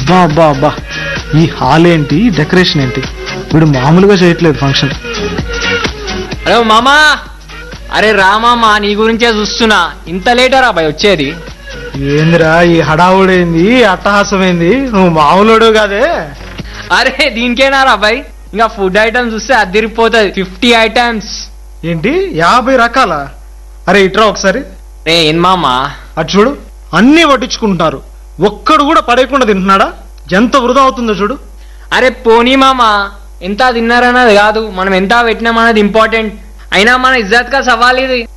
అబ్బా అబ్బా అబ్బా ఈ హాల్ ఏంటి డెకరేషన్ ఏంటి వీడు మామూలుగా చేయట్లేదు ఫంక్షన్ హలో మామా అరే రామామా నీ గురించే చూస్తున్నా ఇంత లేటరా బాయ్ వచ్చేది ఏందిరా ఈ హడావుడేంది అట్టహాసం ఏంది నువ్వు మామూలుడు కాదే అరే దీనికేనారా బాయ్ ఇంకా ఫుడ్ ఐటమ్స్ చూస్తే అదిరిపోతుంది ఫిఫ్టీ ఐటమ్స్ ఏంటి యాభై రకాల అరే ఇట్రా ఒకసారి రే ఏం మామా అటు చూడు అన్నీ పట్టించుకుంటున్నారు ఒక్కడు కూడా పడేయకుండా తింటున్నాడా ఎంత వృధా అవుతుందో చూడు అరే పోనీ మామా ఎంత తిన్నారన్నది కాదు మనం ఎంత పెట్టినామన్నది ఇంపార్టెంట్ అయినా మన ఇజ్జత్ కా సవాల్ ఇది